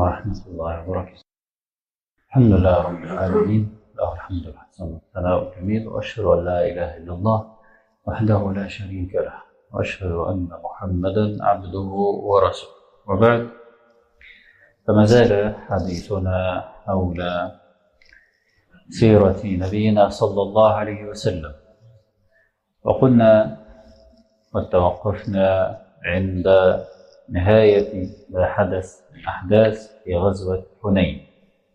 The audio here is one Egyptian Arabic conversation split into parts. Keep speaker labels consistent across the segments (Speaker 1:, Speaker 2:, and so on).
Speaker 1: ورحمة الله وبركاته الحمد لله رب العالمين له الحمد والحسن والثناء الجميل وأشهد أن لا إله إلا الله وحده لا شريك له وأشهد أن محمدا عبده ورسوله وبعد فما زال حديثنا حول سيرة نبينا صلى الله عليه وسلم وقلنا قد توقفنا عند نهاية ما حدث من أحداث في غزوة حنين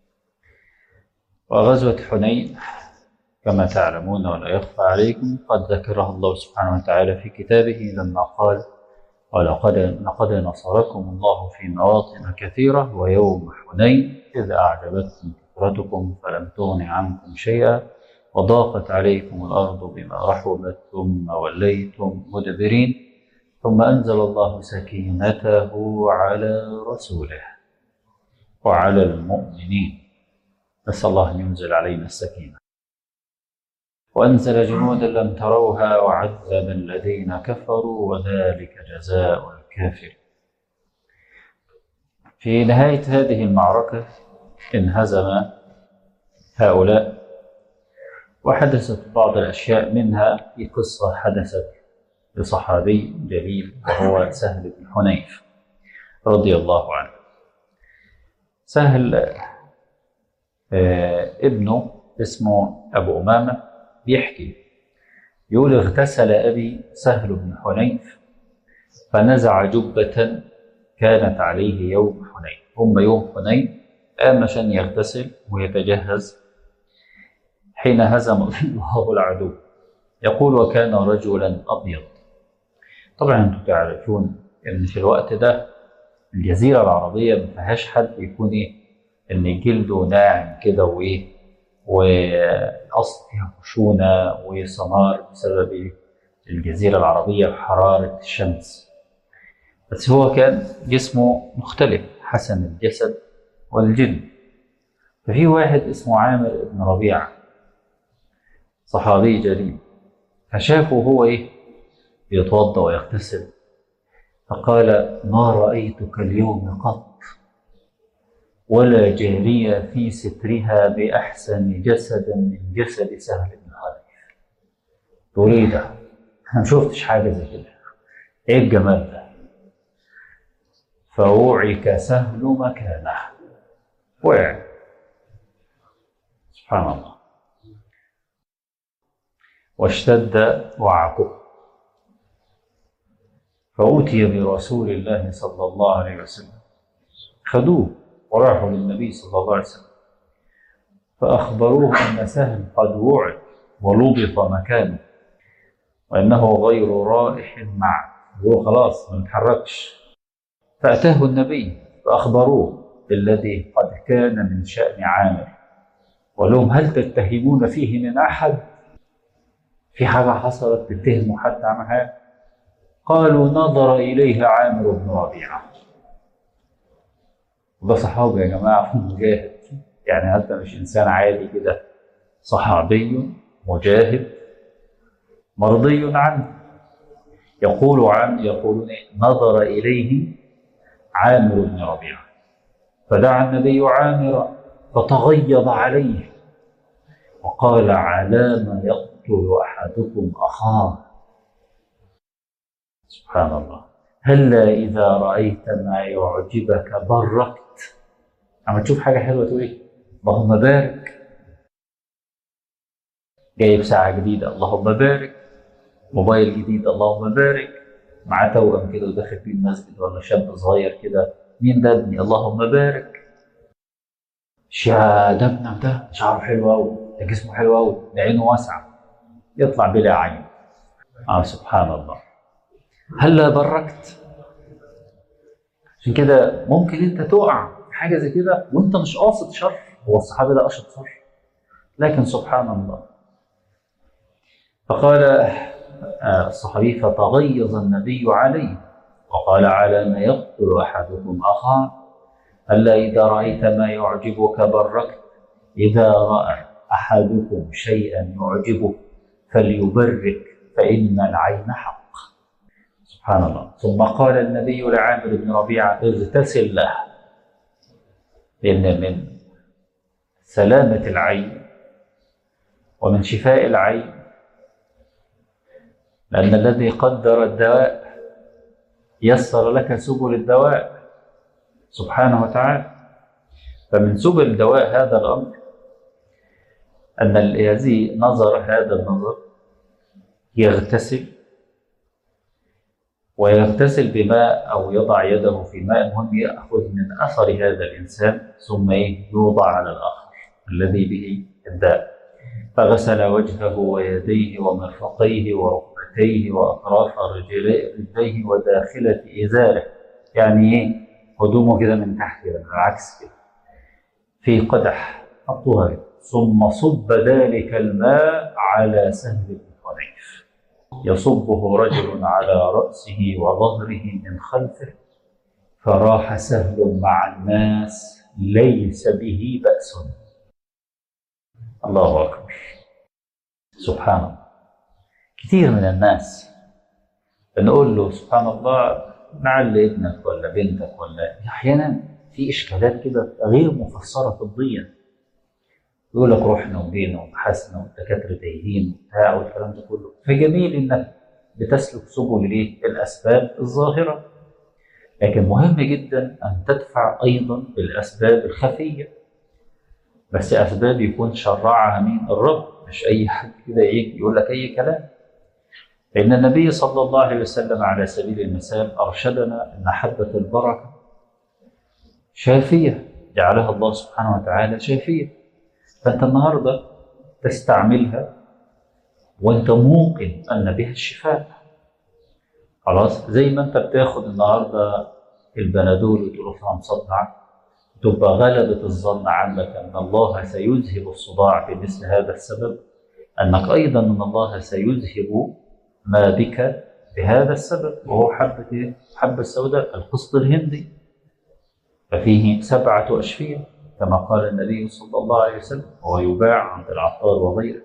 Speaker 1: وغزوة حنين كما تعلمون ولا يخفى عليكم قد ذكرها الله سبحانه وتعالى في كتابه لما قال ولقد لقد نصركم الله في مواطن كثيرة ويوم حنين إذ أعجبتكم كثرتكم فلم تغن عنكم شيئا وضاقت عليكم الأرض بما رحبت ثم وليتم مدبرين ثم أنزل الله سكينته على رسوله وعلى المؤمنين نسأل الله أن ينزل علينا السكينة وأنزل جنودا لم تروها وعذب الذين كفروا وذلك جزاء الكافر في نهاية هذه المعركة انهزم هؤلاء وحدثت بعض الأشياء منها في قصة حدثت لصحابي جليل وهو سهل بن حنيف رضي الله عنه سهل آه ابنه اسمه أبو أمامة بيحكي يقول اغتسل أبي سهل بن حنيف فنزع جبة كانت عليه يوم حنين هم يوم حنين قام عشان يغتسل ويتجهز حين هزم الله العدو يقول وكان رجلا أبيض طبعا انتم تعرفون ان في الوقت ده الجزيرة العربية ما فيهاش حد يكون ايه ان جلده ناعم كده وايه والاصل فيها خشونة وسمار بسبب الجزيرة العربية وحرارة الشمس بس هو كان جسمه مختلف حسن الجسد والجلد ففي واحد اسمه عامر بن ربيعة صحابي جليل فشافه هو ايه يتوضا ويغتسل فقال ما رايتك اليوم قط ولا جاريه في سترها باحسن جسدا من جسد سهل بن حنيف تقول ايه ده؟ انا ما شفتش حاجه زي كده ايه الجمال ده؟ فوعك سهل مكانه وقع سبحان الله واشتد وعكه فأتي برسول الله صلى الله عليه وسلم خدوه وراحوا للنبي صلى الله عليه وسلم فأخبروه أن سهل قد وعد ولبط مكانه وأنه غير رائح معه هو خلاص ما يتحركش فأتاه النبي فأخبروه بالذي قد كان من شأن عامر ولهم هل تتهمون فيه من أحد في حاجة حصلت تتهموا حد عمل حاجة قالوا نظر إليه عامر بن ربيعة وده صحابي يا جماعة مجاهد يعني حتى مش إنسان عادي كده صحابي مجاهد مرضي عنه يقول عن يقولون نظر إليه عامر بن ربيعة فدعا النبي عامرا فتغيظ عليه وقال على ما يقتل أحدكم أخاه سبحان الله هلا إذا رأيت ما يعجبك بركت أما تشوف حاجة حلوة تقول إيه اللهم بارك جايب ساعة جديدة اللهم بارك موبايل جديد اللهم بارك معاه توأم كده وداخل فيه المسجد ولا شاب صغير كده مين ده ابني اللهم بارك يا ده ابنك ده شعره حلو قوي ده جسمه حلو قوي ده عينه واسعه يطلع بلا عين اه سبحان الله هلا بركت عشان كده ممكن انت تقع في حاجه زي كده وانت مش قاصد شر هو الصحابي ده قصد شر لكن سبحان الله فقال الصحابي فتغيظ النبي عليه وقال على ما يقتل احدكم اخاه الا اذا رايت ما يعجبك بركت اذا راى احدكم شيئا يعجبه فليبرك فان العين حق سبحان الله ثم قال النبي لعامر بن ربيعه اغتسل له لأن من سلامة العين ومن شفاء العين لأن الذي قدر الدواء يسر لك سبل الدواء سبحانه وتعالى فمن سبل دواء هذا الأمر أن الذي نظر هذا النظر يغتسل ويغتسل بماء أو يضع يده في ماء المهم يأخذ من أثر هذا الإنسان ثم إيه يوضع على الآخر الذي به الداء فغسل وجهه ويديه ومرفقيه وركبتيه وأطراف رجليه رجليه وداخلة إزاره يعني إيه هدومه كده من تحت كده العكس كده في قدح حطوها كده ثم صب ذلك الماء على سهل بن حنيف يصبه رجل على رأسه وظهره من خلفه فراح سهل مع الناس ليس به بأس الله أكبر سبحان الله كثير من الناس بنقول له سبحان الله لعل ابنك ولا بنتك ولا احيانا في اشكالات كده غير مفسره طبيا يقول لك رحنا وجينا وبحثنا والدكاتره تايهين وبتاع والكلام ده كله فجميل انك بتسلك سبل الايه؟ الاسباب الظاهره لكن مهم جدا ان تدفع ايضا بالاسباب الخفيه بس اسباب يكون شرعها مين؟ الرب مش اي حد كده ايه يقول لك اي كلام لان النبي صلى الله عليه وسلم على سبيل المثال ارشدنا ان حبه البركه شافيه جعلها الله سبحانه وتعالى شافيه فانت النهارده تستعملها وانت موقن ان بها الشفاء خلاص زي ما انت بتاخد النهارده البنادول وتقول فيها مصدع تبقى غلبة الظن عندك أن الله سيذهب الصداع بمثل هذا السبب أنك أيضا أن الله سيذهب ما بك بهذا السبب وهو حبة حبة السوداء القسط الهندي ففيه سبعة أشفية كما قال النبي صلى الله عليه وسلم وهو يباع عند العطار وغيره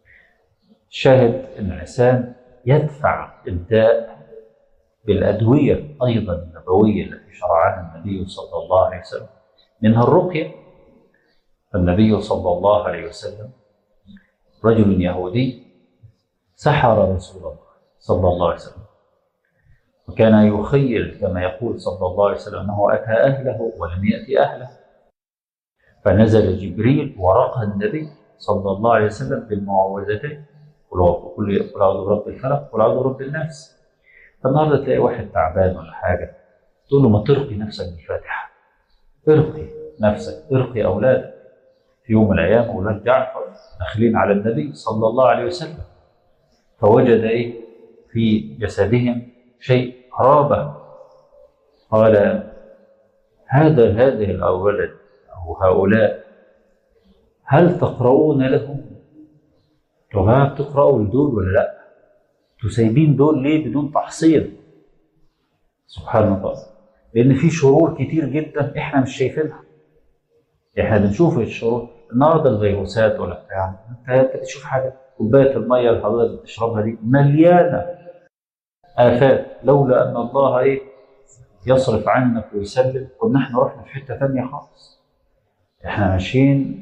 Speaker 1: شاهد أن الإنسان يدفع الداء بالأدوية أيضا النبوية التي شرعها النبي صلى الله عليه وسلم منها الرقية النبي صلى الله عليه وسلم رجل يهودي سحر رسول الله صلى الله عليه وسلم وكان يخيل كما يقول صلى الله عليه وسلم أنه أتى أهله ولم يأتي أهله فنزل جبريل ورقى النبي صلى الله عليه وسلم بالمعوذتين قل قل أعوذ برب الفلق قل أعوذ برب الناس فالنهارده تلاقي واحد تعبان ولا حاجة تقول له ما ترقي نفسك بالفاتحة ارقي نفسك ارقي أولادك في يوم من الأيام أولاد جعفر داخلين على النبي صلى الله عليه وسلم فوجد إيه في جسدهم شيء قرابة قال هذا هذه الأولاد أو هؤلاء هل تقرؤون لهم؟ طب بتقرأوا لدول ولا لأ؟ تسيبين دول ليه بدون تحصيل؟ سبحان الله لأن في شرور كتير جدا إحنا مش شايفينها إحنا بنشوف الشرور النهارده الفيروسات ولا بتاع أنت تشوف حاجة كوباية المية اللي حضرتك بتشربها دي مليانة آفات لولا أن الله إيه يصرف عنك ويسلم كنا احنا رحنا في حتة تانية خالص احنا ماشيين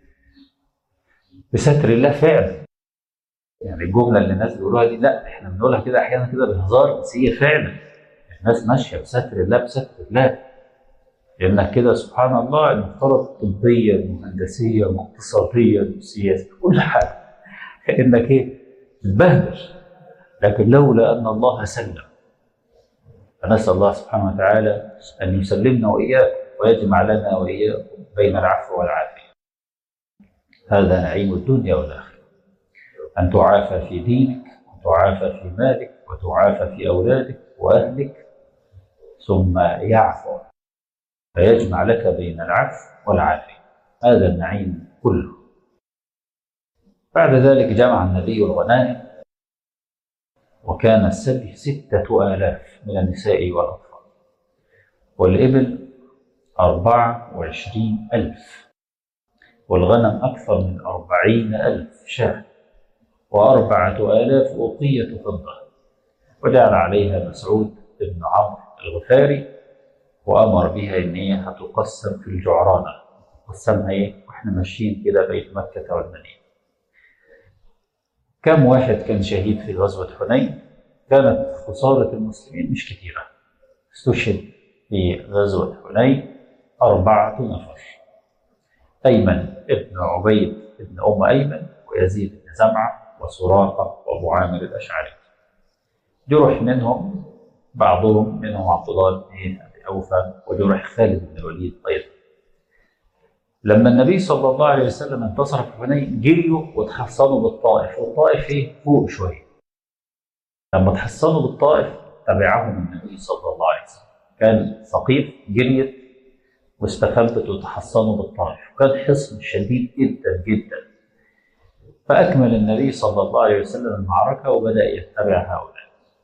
Speaker 1: بستر الله فعلا يعني الجملة اللي الناس بيقولوها دي لا احنا بنقولها كده أحيانا كده بهزار بس هي فعلا الناس ماشية بستر الله بستر الله لأنك كده سبحان الله المفترض طبيا وهندسيا واقتصاديا وسياسيا كل حاجة انك ايه تتبهدل لكن لولا ان الله سلم فنسال الله سبحانه وتعالى ان يسلمنا واياكم ويجمع لنا واياكم بين العفو والعافيه هذا نعيم الدنيا والاخره ان تعافى في دينك وتعافى في مالك وتعافى في اولادك واهلك ثم يعفو فيجمع لك بين العفو والعافيه هذا النعيم كله بعد ذلك جمع النبي الغنائم وكان السبي ستة آلاف من النساء والأطفال والإبل أربعة وعشرين ألف والغنم أكثر من أربعين ألف شاة وأربعة آلاف أوقية فضة وجعل عليها مسعود بن عمرو الغفاري وأمر بها إن هي هتقسم في الجعرانة قسمها إيه وإحنا ماشيين كده بين مكة والمدينة كم واحد كان شهيد في غزوة حنين كانت خسارة المسلمين مش كثيرة استشهد في غزوة حنين أربعة نفر أيمن ابن عبيد ابن أم أيمن ويزيد بن زمعة وسراقة وأبو عامر الأشعري جرح منهم بعضهم منهم عبد الله بن أبي أوفى وجرح خالد بن الوليد أيضا لما النبي صلى الله عليه وسلم انتصر في حنين جريوا وتحصنوا بالطائف والطائف ايه فوق شويه لما تحصنوا بالطائف تبعهم النبي صلى الله عليه وسلم كان ثقيف جريت واستخبت وتحصنوا بالطائف وكان حصن شديد جدا جدا فأكمل النبي صلى الله عليه وسلم المعركة وبدأ يتبع هؤلاء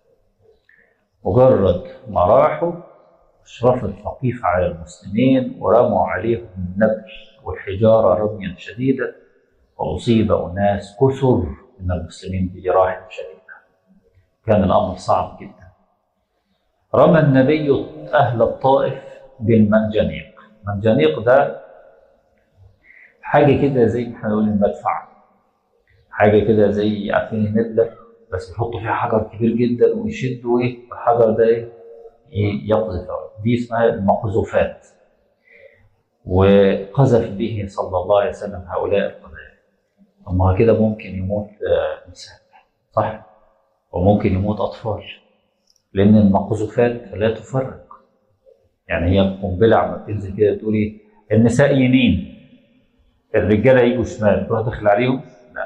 Speaker 1: مجرد ما راحوا أشرف الثقيف على المسلمين ورموا عليهم النبل والحجارة رميا شديدا وأصيب أناس كثر من المسلمين بجراح شديدة كان الأمر صعب جدا رمى النبي أهل الطائف بالمنجنيق المنجنيق ده حاجة كده زي ما احنا نقول المدفع حاجة كده زي عارفين النبلة بس يحطوا فيها حجر كبير جدا ويشدوا ايه الحجر ده ايه يقذف دي اسمها المقذوفات وقذف به صلى الله عليه وسلم هؤلاء القذائف طب ما كده ممكن يموت نساء صح وممكن يموت اطفال لان المقذوفات لا تفرق يعني هي قنبله عم بتنزل كده تقول ايه النساء يمين الرجاله يجوا شمال تروح داخل عليهم لا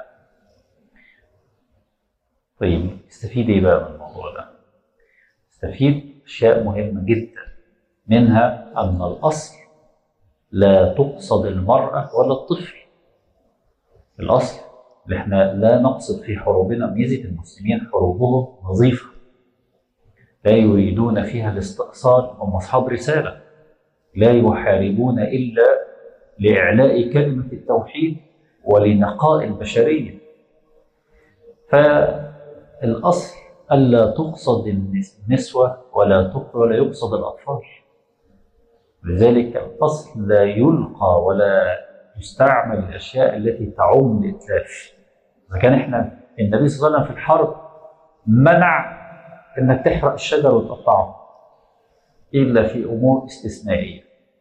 Speaker 1: طيب استفيد ايه بقى من الموضوع ده استفيد اشياء مهمه جدا منها ان الاصل لا تقصد المراه ولا الطفل الاصل اللي احنا لا نقصد في حروبنا ميزه المسلمين حروبهم نظيفه لا يريدون فيها الاستئصال هم اصحاب رساله لا يحاربون الا لاعلاء كلمه التوحيد ولنقاء البشريه فالاصل الا تقصد النسوه ولا ولا يقصد الاطفال لذلك الاصل لا يلقى ولا يستعمل الاشياء التي تعم الاتلاف اذا كان احنا النبي صلى الله عليه وسلم في الحرب منع انك تحرق الشجر وتقطعه الا في امور استثنائيه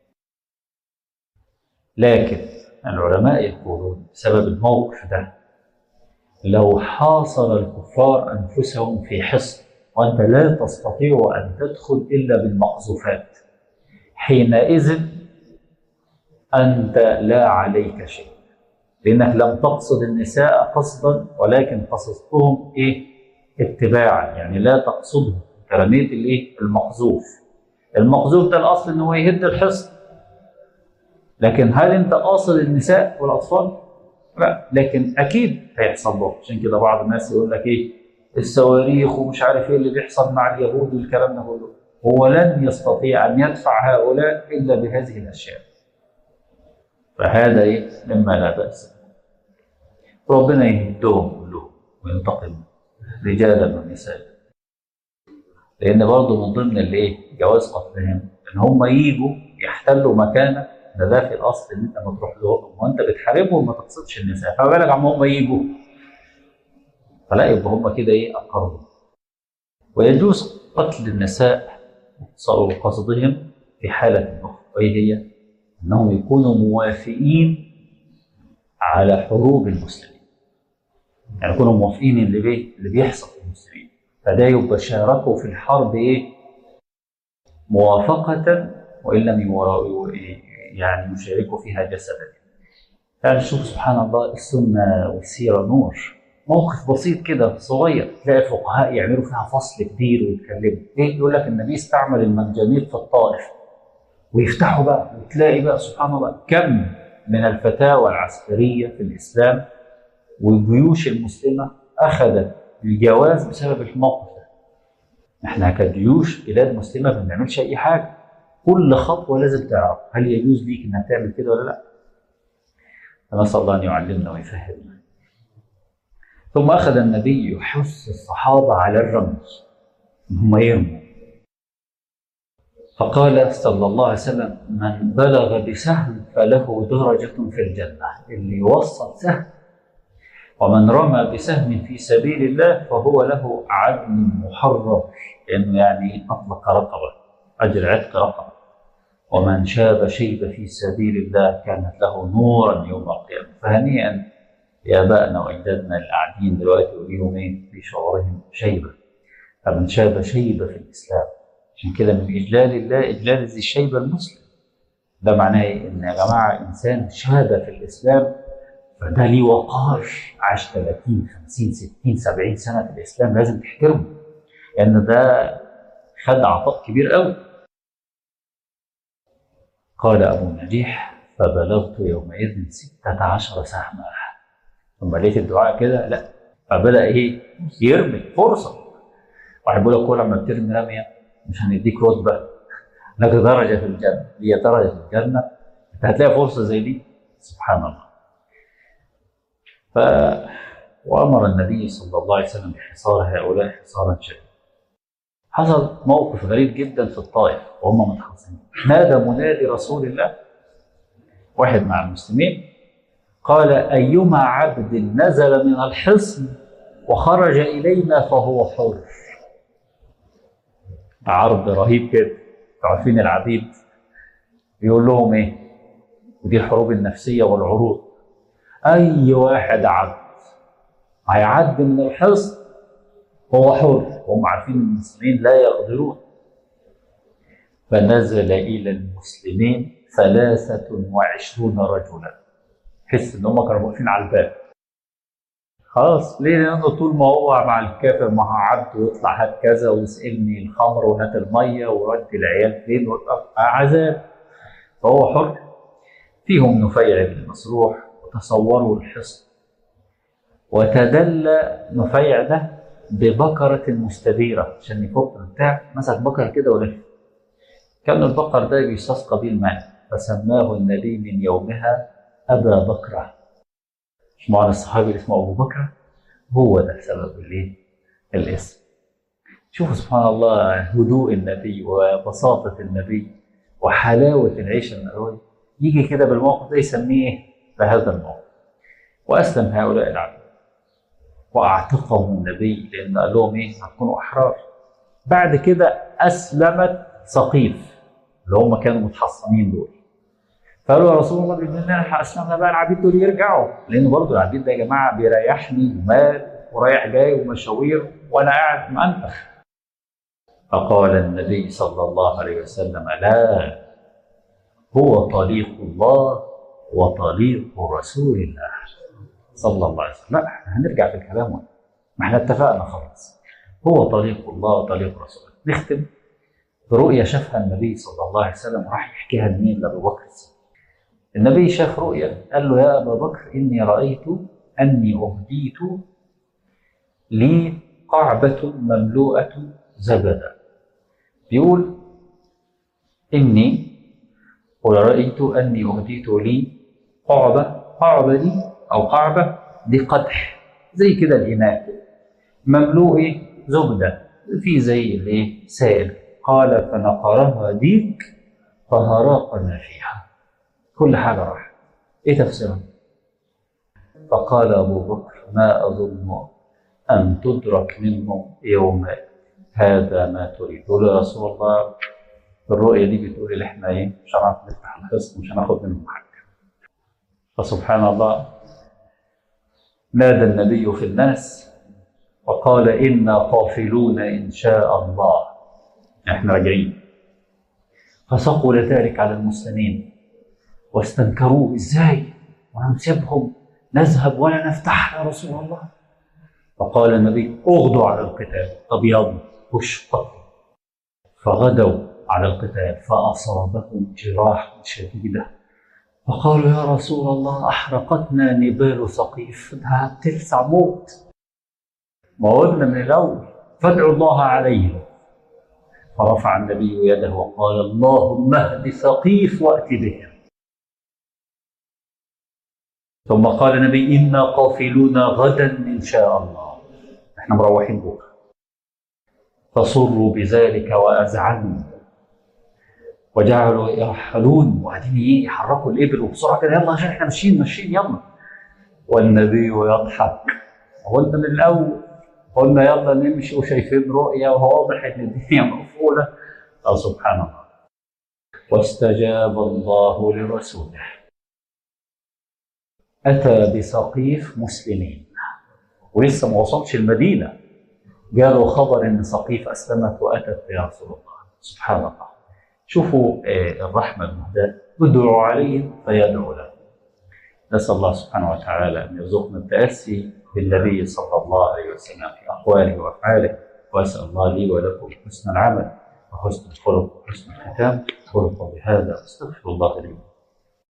Speaker 1: لكن العلماء يقولون بسبب الموقف ده لو حاصر الكفار انفسهم في حصن وانت لا تستطيع ان تدخل الا بالمقذوفات حينئذ انت لا عليك شيء لانك لم تقصد النساء قصدا ولكن قصدتهم ايه اتباعا يعني لا تقصدهم كرمية الايه المقذوف المقذوف ده الاصل ان هو يهد الحصن لكن هل انت قاصد النساء والاطفال لا لكن اكيد هيحصل له عشان كده بعض الناس يقول لك ايه الصواريخ ومش عارف ايه اللي بيحصل مع اليهود والكلام ده كله هو لن يستطيع ان يدفع هؤلاء الا بهذه الاشياء فهذا ايه مما لا باس ربنا يهدهم كلهم وينتقم رجالا ونساء لان برضه من ضمن الايه جواز قتلهم ان هم يجوا يحتلوا مكانك ده ده في الاصل ان انت ما تروح لهم وانت بتحاربهم ما تقصدش النساء فما بالك عم هم يجوا فلا يبقى هم كده ايه اقربوا ويجوز قتل النساء وقصدهم في حالة أخرى وهي هي أنهم يكونوا موافقين على حروب المسلمين يعني يكونوا موافقين اللي بي اللي بيحصل في المسلمين فده يبقى شاركوا في الحرب ايه موافقة وإن لم يعني يشاركوا فيها جسدا يعني شوف سبحان الله السنة والسيرة نور موقف بسيط كده صغير تلاقي الفقهاء يعملوا فيها فصل كبير ويتكلموا ايه يقول لك النبي استعمل المنجنيق في الطائف ويفتحوا بقى وتلاقي بقى سبحان الله كم من الفتاوى العسكريه في الاسلام والجيوش المسلمه اخذت الجواز بسبب الموقف ده احنا كجيوش بلاد مسلمه ما بنعملش اي حاجه كل خطوه لازم تعرف هل يجوز ليك انك تعمل كده ولا لا فنسال الله ان يعلمنا ويفهمنا ثم أخذ النبي يحث الصحابة على الرمي إن هم يرموا فقال صلى الله عليه وسلم من بلغ بسهم فله درجة في الجنة اللي يوصل سهم ومن رمى بسهم في سبيل الله فهو له عدل محرر لأنه يعني أطلق رقبة أجر عتق رقبة ومن شاب شيب في سبيل الله كانت له نورا يوم القيامة فهنيئا لآبائنا وأجدادنا اللي قاعدين دلوقتي وليهم إيه في شعورهم شيبة فمن شاب شيبة في الإسلام عشان كده من إجلال الله إجلال ذي الشيبة المسلم ده معناه إيه؟ إن يا جماعة إنسان شاب في الإسلام فده ليه وقار عاش 30 50 60 70 سنة في الإسلام لازم تحترمه لأن ده خد عطاء كبير قوي قال أبو نجيح فبلغت يومئذ ستة عشر سهما ثم لقيت الدعاء كده لا فبدأ إيه يرمي فرصة واحد بيقول لك كل ما بترمي رمية مش هنديك رتبة لك درجة في الجنة هي درجة في الجنة أنت هتلاقي فرصة زي دي سبحان الله ف وأمر النبي صلى الله عليه وسلم بحصار هؤلاء حصارا شديدا حصل موقف غريب جدا في الطائف وهم متحصنين نادى منادي رسول الله واحد مع المسلمين قال أيما عبد نزل من الحصن وخرج إلينا فهو حر عرض رهيب كده عارفين العبيد يقول لهم ايه ودي الحروب النفسية والعروض أي واحد عبد هيعدي من الحصن هو حر وهم عارفين المسلمين لا يقدرون فنزل إلى المسلمين ثلاثة وعشرون رجلا حس إن هم كانوا واقفين على الباب خلاص ليه؟ لأنه طول ما هو مع الكافر ما عبد ويطلع هات كذا ويسألني الخمر وهات المية ورد العيال فين عذاب فهو حر فيهم نفيع بن مسروح وتصوروا الحصن وتدلى نفيع ده ببقرة مستديرة عشان يفك بتاع مسك بقرة كده ولف كان البقر ده بيستسقى بيه الماء فسماه النبي من يومها أبا بكرة مش معنى الصحابي اللي اسمه أبو بكر هو ده سبب الايه؟ الاسم شوفوا سبحان الله هدوء النبي وبساطة النبي وحلاوة العيش النبوي يجي كده بالموقف ده يسميه بهذا الموقف وأسلم هؤلاء العبيد واعتقهم النبي لان قال لهم ايه هتكونوا احرار بعد كده اسلمت سقيف اللي هم كانوا متحصنين دول فقالوا يا رسول الله باذن الله احنا اسلمنا بقى العبيد دول يرجعوا لان برضه العبيد ده يا جماعه بيريحني ومال ورايح جاي ومشاوير وانا قاعد منفخ فقال النبي صلى الله عليه وسلم لا هو طريق الله وطريق رسول الله صلى الله عليه وسلم لا احنا هنرجع في الكلام ولا. ما احنا اتفقنا خلاص هو طريق الله وطريق رسوله نختم برؤيا شافها النبي صلى الله عليه وسلم وراح يحكيها لمين لابو بكر الصديق النبي شاف رؤيا قال له يا ابا بكر اني رايت اني اهديت لي قعبه مملوءه زبدا بيقول اني ورأيت أني أهديت لي قعبة قعبة دي أو قعبة دي قدح زي كده الإناء مملوء إيه؟ زبدة في زي الإيه سائل قال فنقرها ديك فهراقنا فيها كل حاجة راح إيه تفسيرها؟ فقال أبو بكر ما أظن أن تدرك منهم يوم هذا ما تريد قول يا رسول الله الرؤية دي بتقول اللي احنا ايه مش هنعرف نفتح الحصن مش هناخد منهم حاجة فسبحان الله نادى النبي في الناس وقال إنا قافلون إن شاء الله احنا راجعين فثقل ذلك على المسلمين واستنكروه ازاي ونسيبهم نذهب ولا نفتح يا رسول الله فقال النبي اغدوا على القتال طب يلا خش قتل فغدوا على القتال فأصابهم جراح شديدة فقالوا يا رسول الله أحرقتنا نبال ثقيف ده هتلسع موت ما قلنا من الأول فادعوا الله عليهم فرفع النبي يده وقال اللهم اهد ثقيف وأت بهم ثم قال النبي إنا قافلون غدا إن شاء الله احنا مروحين بكرة فصروا بذلك وأزعلوا وجعلوا يرحلون وبعدين ايه يحركوا الابل وبسرعه كده يلا عشان احنا ماشيين ماشيين يلا والنبي يضحك قلنا من الاول قلنا يلا نمشي وشايفين رؤيا وهو واضح ان الدنيا مقفوله قال سبحان الله واستجاب الله لرسوله اتى بسقيف مسلمين ولسه ما وصلش المدينه جاله خبر ان سقيف اسلمت واتت يا رسول الله سبحان الله شوفوا آه، الرحمه المهداه ادعوا عليهم فيدعو لهم نسال الله سبحانه وتعالى ان يرزقنا التاسي بالنبي صلى الله عليه وسلم في اقواله وافعاله واسال الله لي ولكم حسن العمل وحسن الخلق وحسن الختام قولوا قولي هذا استغفر الله لي